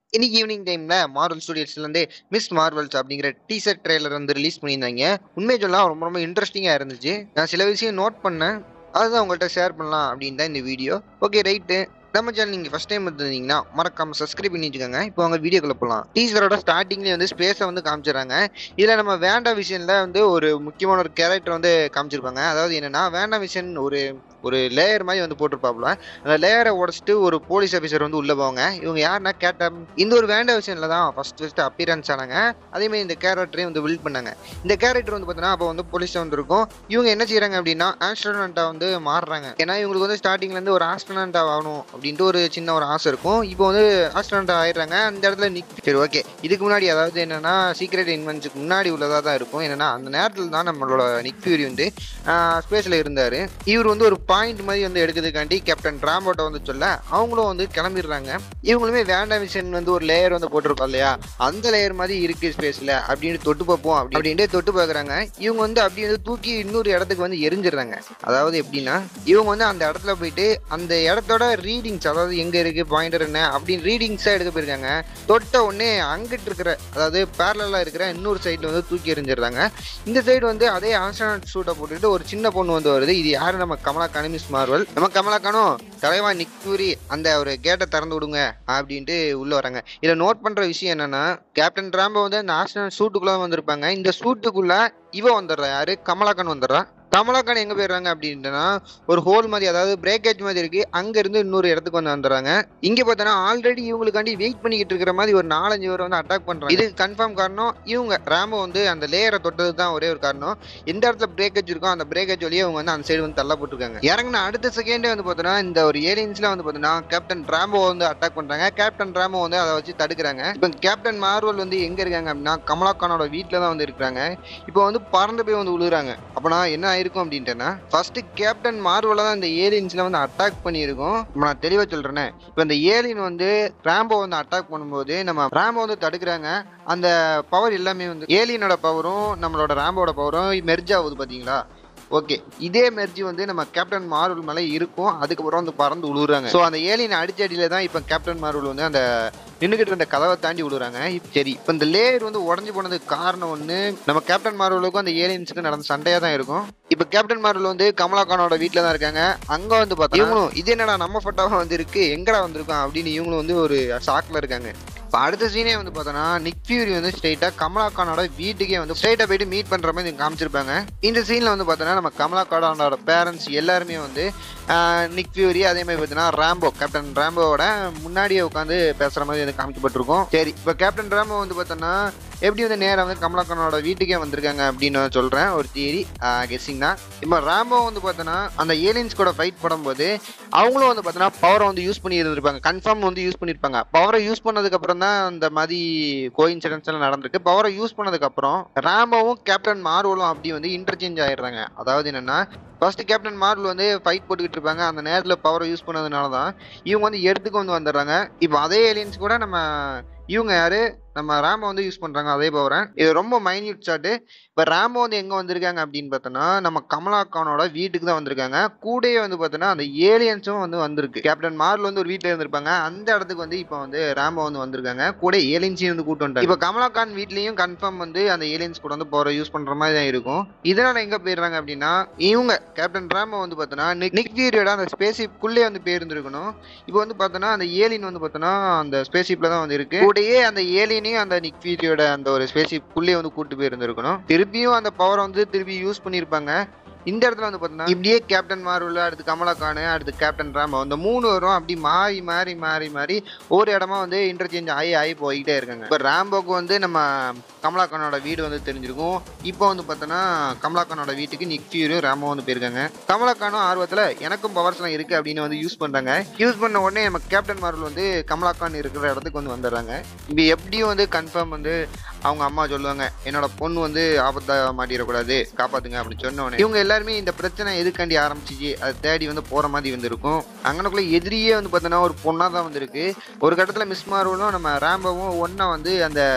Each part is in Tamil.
இன்னைக்கு ஈவினிங் டைம்ல மார்வல் ஸ்டுடியோஸ்ல இருந்து மிஸ் மார்வல்ஸ் அப்படிங்கிற டீசர் ட்ரெய்லர் வந்து ரிலீஸ் பண்ணியிருந்தாங்க உண்மையை சொல்லலாம் ரொம்ப ரொம்ப இன்ட்ரெஸ்டிங்கா இருந்துச்சு நான் சில விஷயம் நோட் பண்ணேன் அதுதான் உங்கள்கிட்ட ஷேர் பண்ணலாம் அப்படின்னு தான் இந்த வீடியோ ஓகே ரைட்டு நம்ம சேனல் நீங்கள் ஃபஸ்ட் டைம் இருந்தீங்கன்னா மறக்காம சப்ஸ்கிரைப் பண்ணி வச்சுக்கோங்க இப்போ அவங்க வீடியோக்குள்ள போகலாம் டீசரோட ஸ்டார்டிங்லேயே வந்து ஸ்பேஸை வந்து காமிச்சிடறாங்க இதில் நம்ம வேண்டா விஷயம்ல வந்து ஒரு முக்கியமான ஒரு கேரக்டர் வந்து காமிச்சிருப்பாங்க அதாவது என்னன்னா வேண்டா விஷன் ஒரு ஒரு லேயர் மாதிரி வந்து போட்டிருப்பாப்புல அந்த லேயரை உடச்சிட்டு ஒரு போலீஸ் ஆஃபீஸர் வந்து உள்ள போவாங்க இவங்க யாருன்னா கேட்ட இந்த ஒரு வேண்ட விஷயம்ல தான் ஃபர்ஸ்ட் ஃபர்ஸ்ட் அப்பியரன்ஸ் ஆனாங்க அதே மாதிரி இந்த கேரக்டரையும் வந்து பில்ட் பண்ணாங்க இந்த கேரக்டர் வந்து பார்த்தீங்கன்னா அப்போ வந்து போலீஸ் வந்திருக்கும் இவங்க என்ன செய்யறாங்க அப்படின்னா ஆஸ்ட்ரோனண்டா வந்து மாறுறாங்க ஏன்னா இவங்களுக்கு வந்து ஸ்டார்டிங்ல இருந்து ஒரு ஆஸ்ட்ரோனண்டா ஆகணும் அப்படின்ட்டு ஒரு சின்ன ஒரு ஆசை இருக்கும் இப்போ வந்து ஆஸ்ட்ரோனண்டா ஆயிடுறாங்க அந்த இடத்துல நிக் சரி ஓகே இதுக்கு முன்னாடி அதாவது என்னன்னா சீக்ரெட் இன்வென்ஸுக்கு முன்னாடி உள்ளதா தான் இருக்கும் என்னன்னா அந்த நேரத்தில் தான் நம்மளோட நிக் ஃபியூரி வந்து ஸ்பேஸ்ல இருந்தாரு இவர் வந்து ஒரு பாயிண்ட் மாதிரி வந்து எடுக்கிறதுக்காண்டி கேப்டன் ராம்போட்ட வந்து சொல்ல அவங்களும் வந்து கிளம்பிடுறாங்க இவங்களுமே வேண்டா மிஷன் வந்து ஒரு லேயர் வந்து போட்டிருக்கோம் இல்லையா அந்த லேயர் மாதிரி இருக்கு ஸ்பேஸ்ல அப்படின்னு தொட்டு பார்ப்போம் அப்படி அப்படின்ட்டு தொட்டு பார்க்குறாங்க இவங்க வந்து அப்படி வந்து தூக்கி இன்னொரு இடத்துக்கு வந்து எரிஞ்சிடுறாங்க அதாவது எப்படின்னா இவங்க வந்து அந்த இடத்துல போயிட்டு அந்த இடத்தோட ரீடிங்ஸ் அதாவது எங்க இருக்கு பாயிண்டர் என்ன அப்படின்னு ரீடிங்ஸா எடுக்க போயிருக்காங்க தொட்ட உடனே அங்கிட்டு இருக்கிற அதாவது பேரலா இருக்கிற இன்னொரு சைடுல வந்து தூக்கி எறிஞ்சிடுறாங்க இந்த சைடு வந்து அதே ஆஸ்ட்ரானட் சூட்டை போட்டுட்டு ஒரு சின்ன பொண்ணு வந்து வருது இது யாரு நம்ம கமலா கனிமிஸ் மார்வல் நம்ம கமலா கானும் தலைவா நிக்கூரி அந்த ஒரு கேட்டை திறந்து விடுங்க அப்படின்ட்டு உள்ள வராங்க இதுல நோட் பண்ற விஷயம் என்னன்னா கேப்டன் ராம்போ வந்து அந்த ஆஸ்ட்ரானட் சூட்டுக்குள்ள வந்திருப்பாங்க இந்த சூட்டுக்குள்ள இவ வந்துடுறா யாரு கமலாக்கன் வந்துடுறா கமலாக்கான் எங்க போயிடுறாங்க அப்படின்ட்டுனா ஒரு ஹோல் மாதிரி அதாவது பிரேக்கேஜ் மாதிரி இருக்கு அங்க இருந்து இன்னொரு இடத்துக்கு வந்து வந்துடுறாங்க இங்க பார்த்தோன்னா ஆல்ரெடி இவங்களுக்காண்டி வெயிட் பண்ணிக்கிட்டு இருக்கிற மாதிரி ஒரு நாலஞ்சு பேர் வந்து அட்டாக் பண்றாங்க இது கன்ஃபார்ம் காரணம் இவங்க ராமோ வந்து அந்த லேயரை தொட்டது தான் ஒரே ஒரு காரணம் எந்த இடத்துல பிரேக்கேஜ் இருக்கோ அந்த பிரேக்கேஜ் வழியே அவங்க வந்து அந்த சைடு வந்து தள்ளப்பட்டிருக்காங்க இறங்கின அடுத்த செகண்டே வந்து பார்த்தோன்னா இந்த ஒரு ஏலியன்ஸ்ல வந்து பார்த்தோன்னா கேப்டன் ராம்போ வந்து அட்டாக் பண்றாங்க கேப்டன் ராம்போ வந்து அதை வச்சு தடுக்கிறாங்க இப்போ கேப்டன் மார்வல் வந்து எங்க இருக்காங்க அப்படின்னா கமலாக்கானோட வீட்டில தான் வந்து இருக்கிறாங்க இப்போ வந்து பறந்து போய் வந்து விழுகுறாங்க அப்பனா என்ன ஆயிருக்கும் அப்படின்ட்டுனா ஃபர்ஸ்ட் கேப்டன் மார்வல தான் இந்த ஏலியன்ஸ்ல வந்து அட்டாக் பண்ணியிருக்கோம் இப்ப நான் தெளிவா சொல்றேனே இப்போ இந்த ஏலியன் வந்து ராம்போ வந்து அட்டாக் பண்ணும்போது நம்ம ராம்போ வந்து தடுக்கிறாங்க அந்த பவர் எல்லாமே வந்து ஏலியனோட பவரும் நம்மளோட ராம்போட பவரும் மெர்ஜ் ஆகுது பாத்தீங்களா ஓகே இதே மெர்ஜி வந்து நம்ம கேப்டன் மார்வல் மேலே இருக்கும் அதுக்கப்புறம் வந்து பறந்து விழுகுறாங்க ஸோ அந்த ஏலியன் அடிச்ச அடியில தான் இப்போ கேப்டன் மார்வல் வந்து அந்த நின்றுகிட்டு இருந்த கதவை தாண்டி விடுறாங்க இப்ப சரி இப்போ இந்த லேயர் வந்து உடஞ்சி போனதுக்கு காரணம் ஒன்று நம்ம கேப்டன் மார்வலுக்கும் அந்த ஏலியன்ஸுக்கு நடந்த சண்டையாக தான் இருக்கும் இப்போ கேப்டன் மார்வல் வந்து கமலா கானோட வீட்டில் தான் இருக்காங்க அங்கே வந்து பார்த்தா இவங்களும் இது என்னடா நம்ம ஃபோட்டோவா வந்து இருக்கு எங்கடா வந்திருக்கோம் அப்படின்னு இவங்களும் வந்து ஒரு ஷாக்ல இருக்காங்க இப்போ அடுத்த சீனே வந்து பார்த்தோன்னா நிக் ஃபியூரி வந்து ஸ்ட்ரைட்டாக கமலா கானோட வீட்டுக்கே வந்து ஸ்ட்ரைட்டாக போயிட்டு மீட் பண்ணுற மாதிரி காமிச்சிருப்பாங்க இந்த சீனில் வந்து பார்த்தோன்னா நம்ம கமலா கானோட பேரண்ட்ஸ் எல்லாருமே வந்து நிக் ஃபியூரி அதே மாதிரி பார்த்தீங்கன்னா ராம்போ கேப்டன் ராம்போவோட முன்னாடியே உட்காந்து பேசுகிற மாதிரி வந்து காமிக்கப்பட்டிருக்கும் சரி இப்போ கேப்டன் ராம்போ வந்து பார்த்தோன்னா எப்படி வந்து நேராக வந்து கமலாக்கனோட வீட்டுக்கே வந்திருக்காங்க அப்படின்னு சொல்கிறேன் ஒரு தியரி கெஸ்ஸிங் தான் இப்போ ராம்போ வந்து பார்த்தோன்னா அந்த ஏலியன்ஸ் கூட ஃபைட் பண்ணும்போது அவங்களும் வந்து பார்த்தோன்னா பவரை வந்து யூஸ் பண்ணி இருந்திருப்பாங்க கன்ஃபார்ம் வந்து யூஸ் பண்ணியிருப்பாங்க பவரை யூஸ் பண்ணதுக்கப்புறம் தான் அந்த மாதிரி கோயின்சிடன்ஸ் எல்லாம் நடந்திருக்கு பவரை யூஸ் பண்ணதுக்கப்புறம் ராம்போவும் கேப்டன் மார்வலும் அப்படி வந்து இன்டர்சேஞ்ச் ஆயிடுறாங்க அதாவது என்னன்னா ஃபர்ஸ்ட் கேப்டன் மார்வல் வந்து ஃபைட் போட்டுக்கிட்டு இருப்பாங்க அந்த நேரத்தில் பவரை யூஸ் பண்ணதுனால தான் இவங்க வந்து எடுத்துக்கு வந்து வந்துடுறாங்க இப்போ அதே ஏலியன்ஸ் கூட நம்ம இவங்க யாரு நம்ம ரேமோ வந்து யூஸ் பண்றாங்க அதே பவரை இது ரொம்ப மைன்யூட் ஷாட்டு இப்போ ரேமோ வந்து எங்க வந்திருக்காங்க அப்படின்னு பார்த்தோன்னா நம்ம கமலா கானோட வீட்டுக்கு தான் வந்திருக்காங்க கூடயே வந்து பார்த்தோன்னா அந்த ஏலியன்ஸும் வந்து வந்திருக்கு கேப்டன் மார்ல் வந்து ஒரு வீட்டில் இருந்திருப்பாங்க அந்த இடத்துக்கு வந்து இப்போ வந்து ரேமோ வந்து வந்திருக்காங்க கூட ஏலியன்ஸையும் வந்து கூட்டு வந்துட்டாங்க இப்போ கமலா கான் வீட்லயும் கன்ஃபார்ம் வந்து அந்த ஏலியன்ஸ் கூட வந்து போற யூஸ் பண்ற மாதிரி தான் இருக்கும் இதனால எங்க போயிடுறாங்க அப்படின்னா இவங்க கேப்டன் ரேமோ வந்து பார்த்தோன்னா நிக் ஃபியூரியோட அந்த ஸ்பேஸ்ஷிப்குள்ளே வந்து போயிருந்திருக்கணும் இப்போ வந்து பார்த்தோன்னா அந்த ஏலியன் வந்து பார்த்தோன்னா அந்த ஸ்பேஸ்ஷிப்ல தான் வந்து இருக்கு கூடயே அந்த ஏலியனையும் அந்த நிக் ஃபியூரியோட அந்த ஒரு ஸ்பேஸ்ஷிப்குள்ளே வந்து கூட்டு போயிருந்திருக்கணும் திருப்பியும் அந்த பவரை வந்து திருப்பி யூஸ் பண்ணியிருப்பாங்க இந்த இடத்துல வந்து பார்த்தீங்கன்னா இப்படியே கேப்டன் மார்வல் அடுத்து கமலா கானு அடுத்து கேப்டன் ராமோ இந்த மூணு வரும் அப்படி மாறி மாறி மாறி மாறி ஒரு இடமா வந்து இன்டர்சேஞ்ச் ஆகி ஆகி போய்கிட்டே இருக்காங்க இப்போ ராம்போக்கு வந்து நம்ம கமலா கானோட வீடு வந்து தெரிஞ்சிருக்கும் இப்போ வந்து பார்த்தோன்னா கமலா கானோட வீட்டுக்கு நிக் ஃபியூரியும் ராமோ வந்து போயிருக்காங்க கமலா கானும் ஆர்வத்தில் எனக்கும் பவர்ஸ்லாம் இருக்கு அப்படின்னு வந்து யூஸ் பண்றாங்க யூஸ் பண்ண உடனே நம்ம கேப்டன் மார்வல் வந்து கமலா கான் இருக்கிற இடத்துக்கு வந்து வந்துடுறாங்க இப்போ எப்படியும் வந்து கன்ஃபார்ம் வந்து அவங்க அம்மா சொல்லுவாங்க என்னோட பொண்ணு வந்து ஆபத்தா மாட்டிடக்கூடாது காப்பாத்துங்க அப்படின்னு சொன்ன உடனே இவங்க எல்லாருமே இந்த பிரச்சனை எதுக்காண்டி ஆரம்பிச்சிச்சு அதை தேடி வந்து போற மாதிரி வந்து இருக்கும் அங்கனக்குள்ள எதிரியே வந்து பார்த்தோன்னா ஒரு பொண்ணா தான் வந்து இருக்கு ஒரு கட்டத்துல மிஸ் மார்வலும் நம்ம ரேம்போவும் ஒன்னா வந்து அந்த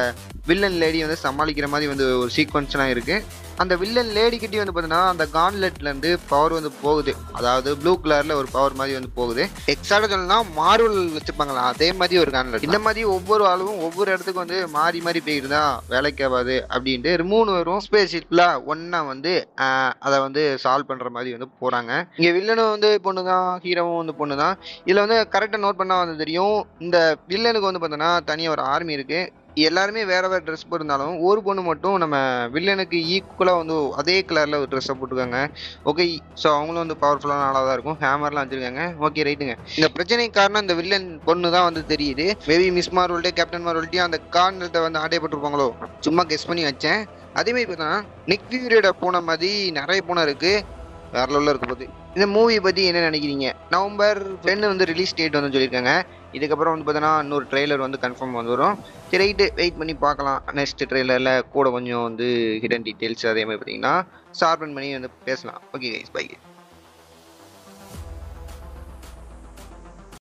வில்லன் லேடி வந்து சமாளிக்கிற மாதிரி வந்து ஒரு சீக்வன்ஸ்லாம் இருக்கு அந்த வில்லன் லேடி கிட்டே வந்து பார்த்தீங்கன்னா அந்த கான்லெட்ல இருந்து பவர் வந்து போகுது அதாவது ப்ளூ கலர்ல ஒரு பவர் மாதிரி வந்து போகுது எக்ஸாக்டா சொல்லணும்னா மார்வல் வச்சிருப்பாங்களா அதே மாதிரி ஒரு கான்லெட் இந்த மாதிரி ஒவ்வொரு ஆளும் ஒவ்வொரு இடத்துக்கு வந்து மாறி மாறி போயிட்டு தான் வேலைக்கு ஆகாது அப்படின்ட்டு மூணு பேரும் ஸ்பேஸ் ஷிப்ல ஒன்னா வந்து ஆஹ், அதை வந்து சால்வ் பண்ற மாதிரி வந்து போறாங்க இங்க வில்லனும் வந்து பொண்ணு தான் ஹீரோவும் வந்து பொண்ணு தான் இதுல வந்து கரெக்டா நோட் பண்ணா வந்து தெரியும் இந்த வில்லனுக்கு வந்து பார்த்தோன்னா தனியா ஒரு ஆர்மி இருக்கு எல்லாருமே வேற வேற ட்ரெஸ் போட்டிருந்தாலும் ஒரு பொண்ணு மட்டும் நம்ம வில்லனுக்கு ஈக்குவலாக வந்து அதே கலரில் ஒரு ட்ரெஸ்ஸை போட்டுருக்காங்க ஓகே ஸோ அவங்களும் வந்து பவர்ஃபுல்லான ஆளாக தான் இருக்கும் ஹேமர்லாம் வச்சிருக்காங்க ஓகே ரைட்டுங்க இந்த பிரச்சனைக்கு காரணம் இந்த வில்லன் பொண்ணு தான் வந்து தெரியுது மேபி மிஸ் மார்வல்டே கேப்டன் மார்வல்ட்டே அந்த காரணத்தை வந்து ஆட்டையப்பட்டிருப்பாங்களோ சும்மா கெஸ் பண்ணி வச்சேன் அதே மாதிரி பார்த்தோன்னா நிக் ஃபியூரியோட பூனை மாதிரி நிறைய பூனை இருக்கு வேற லெவலில் இருக்க போகுது இந்த மூவி பற்றி என்ன நினைக்கிறீங்க நவம்பர் டென்னு வந்து ரிலீஸ் டேட் வந்து சொல்லியிருக்காங்க இதுக்கப்புறம் வந்து பார்த்தோன்னா இன்னொரு ட்ரெய்லர் வந்து கன்ஃபார்ம் வந்து வரும் சரி ரைட்டு வெயிட் பண்ணி பார்க்கலாம் நெக்ஸ்ட் ட்ரெய்லரில் கூட கொஞ்சம் வந்து ஹிடன் டீட்டெயில்ஸ் அதே மாதிரி பார்த்தீங்கன்னா ஷார்பன் பண்ணி வந்து பேசலாம் ஓகே கைஸ் பை